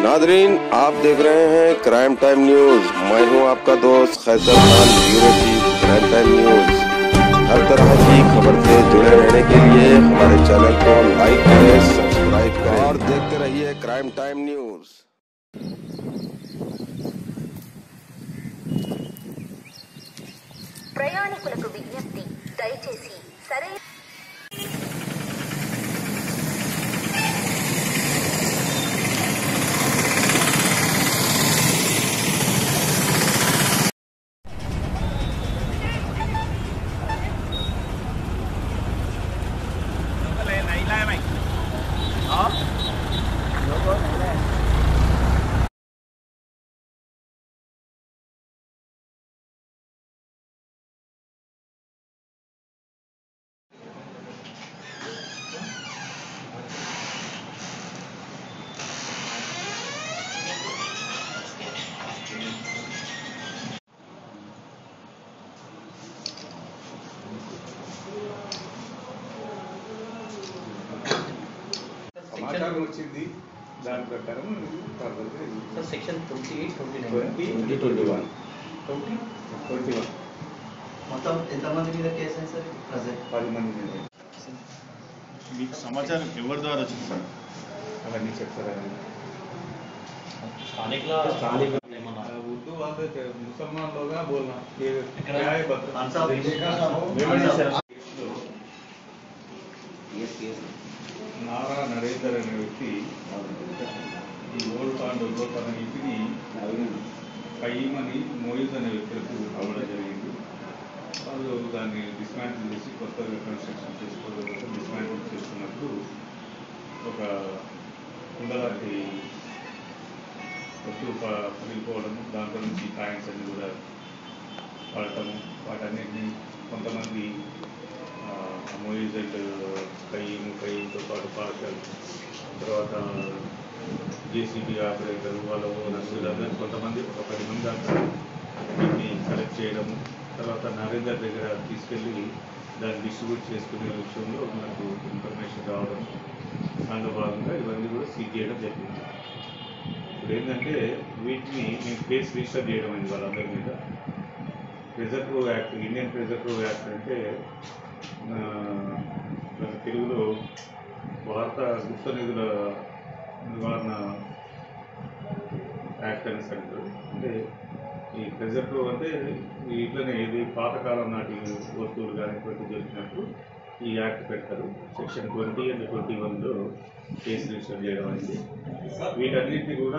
Nadreen आप देख रहे हैं क्राइम टाइम न्यूज मैं हूं आपका दोस्त Qaiser Khan bureau chief crime time news हर तरह की खबर से जुड़े रहने के लिए हमारे चैनल को लाइक करें सब्सक्राइब करें और देखते रहिए क्राइम टाइम न्यूज ప్రయాణికులకు విజ్ఞప్తి దయచేసి సరైన సమాచారం వచ్చింది దాని ప్రకారం ఫర్దర్గా sir section twenty eight twenty nine twenty twenty one twenty twenty one మొత్తం ఎంతమంది మీద కేసు అయింది సార్ ప్రజెంట్ పది మంది మీద మీకు సమాచారం ఎవరి ద్వారా వచ్చింది సార్ అవన్నీ చెప్తారా స్థానికుల స్థానిక ఏమన్నా ఉర్దూ వాళ్ళ ముసల్మాన్ లోగా బోల్నా ये ఎక్కడ? क्या है बता అన్సాబ్ ఏమని sir? Case case Nara Narender అనే వ్యక్తి ఈ ఓల్డ్ తాండూరులో తన ఇంటిని కయ్యమని మోయిజ్ అనే వ్యక్తులకు అవ్వడం జరిగింది వాళ్ళు దాన్ని డిస్మాంటిల్ చేసి కొత్తగా కన్స్ట్రక్షన్ చేసుకోవడం కోసం డిస్మాంటిల్ చేస్తున్నప్పుడు ఒక కుండలాంటి వస్తువు ప- పగిలిపోవడము దాంట్లో నుంచి కాయిన్స్ అన్ని కూడా పడటము వాటన్నిటిని కొంతమంది మోయిజ్ అండ్ కయ్యము కయ్యంతో పాటు పార్షల్ తర్వాత జేసీబీ ఆపరేటర్ వాళ్ళ ఓనర్స్ వీళ్ళందరూ కొంతమంది ఒక పది మంది దాకా వీటిని కలెక్ట్ చేయడము తర్వాత నరేందర్ దగ్గర తీసుకెళ్ళి దాన్ని డిస్ట్రిబ్యూట్ చేసుకునే విషయంలో మనకు ఇన్ఫర్మేషన్ రావడం దాంట్లో భాగంగా ఇవన్నీ కూడా సీజ్ చేయడం జరిగింది ఇప్పుడు ఏంటంటే వీటిని మేము కేసు రిజిస్టర్ చేయడం అయింది వాళ్ళందరి మీద preserve act Indian preserve act అంటే ఆ, మన తెలుగులో భారత గుప్త నిధుల నివారణ యాక్ట్ అని అంటారు అంటే ఈ ప్రిజర్వ్ అంటే ఈ ఇట్లనే ఏది పాతకాలం నాటి వస్తువులు కానీ ఇటువంటి జరిగినప్పుడు ఈ యాక్ట్ పెడతారు సెక్షన్ ట్వంటీ అండ్ ట్వంటీ వన్లో కేసు రిజిస్టర్ చేయడం అయింది వీటన్నిటిని కూడా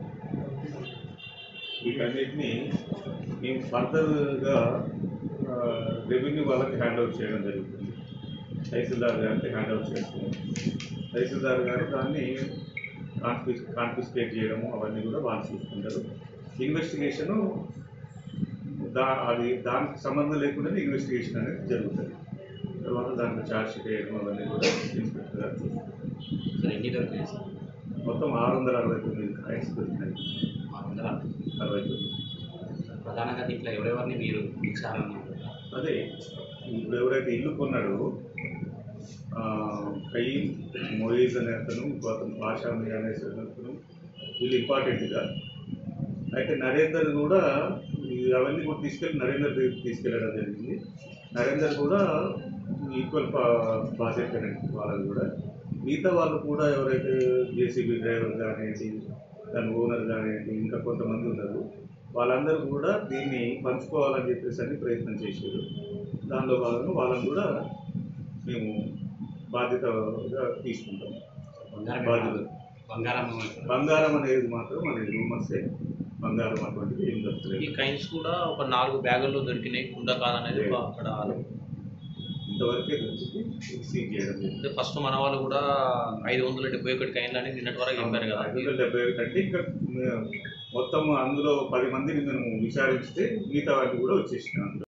వీటన్నిటిని మేము ఫర్దర్గా రెవెన్యూ వాళ్ళకి హ్యాండ్ అవుట్ చేయడం జరుగుతుంది తహసీల్దార్ గారికి హ్యాండ్ అవుట్ చేస్తున్నాం తహసీల్దార్ గారు దాన్ని కాన్ఫిస్ కాన్ఫిస్కేట్ చేయడము అవన్నీ కూడా వాళ్ళు చూసుకుంటారు ఇన్వెస్టిగేషను దా అది దానికి సంబంధం లేకుండానే ఇన్వెస్టిగేషన్ అనేది జరుగుతుంది తర్వాత దాంట్లో ఛార్జ్ షీట్ వేయడం అవన్నీ కూడా ఇన్స్పెక్టర్ గారు చూసుకుంటారు సార్ ఎన్ని దొరికినాయి సార్ మొత్తం ఆరు వందల అరవై తొమ్మిది కాయిన్స్ దొరికినాయి ఆరు వందల అరవై తొమ్మిది ప్రధానంగా దీంట్లో ఎవరెవరిని మీరు విచారణ అదే ఇప్పుడు ఎవరైతే ఇల్లు కొన్నాడో ఆ, కయ్యి మోయిజ్ అనే అతను ఇంకో అతను పాషామి అనే అతను వీళ్ళు ఇంపార్టెంట్గా అయితే నరేందర్ కూడా ఈ అవన్నీ కూడా తీసుకెళ్ళి నరేందర్ దగ్గరికి తీసుకెళ్ళడం జరిగింది నరేందర్ కూడా ఈక్వల్ బాధ్యత వాళ్ళని కూడా మిగతా వాళ్ళు కూడా ఎవరైతే జేసీబీ డ్రైవర్ కానివ్వండి దాని ఓనర్ కానివ్వండి ఇంకా కొంతమంది ఉన్నారు వాళ్ళందరూ కూడా దీన్ని పంచుకోవాలని చెప్పేసి అని ప్రయత్నం చేశారు దానిలో భాగంగా వాళ్ళని కూడా మేము బాధ్యతగా తీసుకుంటాం బంగారం బాధ్యత బంగారం బంగారం అనేది మాత్రం అనేది రూమర్సే బంగారం అటువంటిది ఏం ఈ దొరకలేదు కైన్స్ కూడా ఒక నాలుగు బ్యాగుల్లో దొరికినాయి కుండ కాదనేది ఒక అక్కడ ఇంతవరకే దొరికింది సీజ్ చేయడం జరిగింది అంటే ఫస్ట్ మన వాళ్ళు కూడా ఐదు వందల డెబ్బై ఒకటి కైన్లు అనేది నిన్నటి వరకు చెప్పారు కదా ఐదు వందల డెబ్బై ఒకటి అంటే ఇంకా మే- మొత్తం అందులో పది మందిని మేము విచారిస్తే మిగతా వాటిని కూడా వచ్చేసినాం అందులో